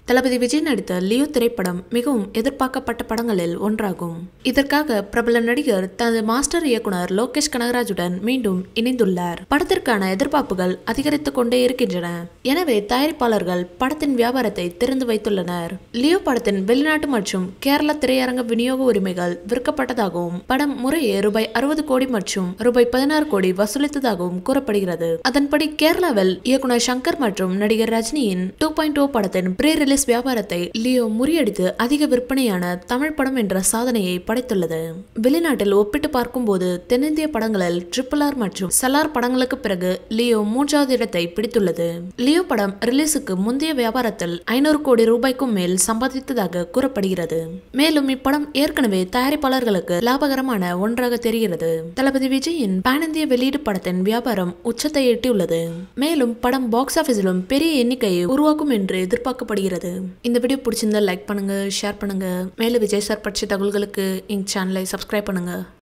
தளபதி விஜய் நடித்த லியோ திரைப்படம் மிகவும் எதிர்பார்க்கப்பட்ட படங்களில் ஒன்றாகும் இதற்காக பிரபல நடிகர் தனது மாஸ்டர் இயக்குனர் லோகேஷ் கனகராஜுடன் மீண்டும் இணைந்துள்ளார் படத்திற்கான எதிர்பார்ப்புகள் அதிகரித்துக் கொண்டே இருக்கின்றன எனவே தயாரிப்பாளர்கள் படத்தின் வியாபாரத்தை திறந்து வைத்துள்ளனர் லியோ படத்தின் வெளிநாட்டு மற்றும் கேரள திரையரங்க விநியோக உரிமைகள் விற்கப்பட்டதாகவும் படம் முறையே ரூபாய் அறுபது கோடி மற்றும் ரூபாய் பதினாறு கோடி வசூலித்ததாகவும் கூறப்படுகிறது அதன்படி கேரளாவில் இயக்குனர் சங்கர் மற்றும் நடிகர் ரஜினியின் டூ பாயிண்ட் ஓ படத்தின் ப்ரீ ரிலீஸ் வியாபாரத்தை லியோ முறியடித்து அதிக விற்பனையான தமிழ் படம் என்ற சாதனையை படைத்துள்ளது வெளிநாட்டில் ஒப்பிட்டு பார்க்கும்போது தென்னிந்திய படங்களில் ட்ரிபிள் ஆர் மற்றும் சலார் படங்களுக்கு பிறகு லியோ மூன்றாவது இடத்தை பிடித்துள்ளது லியோ படம் ரிலீஸுக்கு முந்தைய வியாபாரத்தில் ஐநூறு கோடி ரூபாய்க்கும் மேல் சம்பாதித்ததாக கூறப்படுகிறது மேலும் இப்படம் ஏற்கனவே தயாரிப்பாளர்களுக்கு லாபகரமான ஒன்றாக தெரிகிறது தளபதி விஜயின் பேன் இந்திய வெளியீடு படத்தின் வியாபாரம் உச்சத்தை எட்டியுள்ளது மேலும் படம் பாக்ஸ் ஆபீஸிலும் பெரிய எண்ணிக்கையை உருவாக்கும் என்று எதிர்பார்க்கப்படுகிறது இந்த வீடியோ பிடிச்சிருந்தா லைக் பண்ணுங்க ஷேர் பண்ணுங்க மேலும் விஜய் சார் பற்றிய தகவல்களுக்கு எங்க சேனலை சப்ஸ்கிரைப் பண்ணுங்க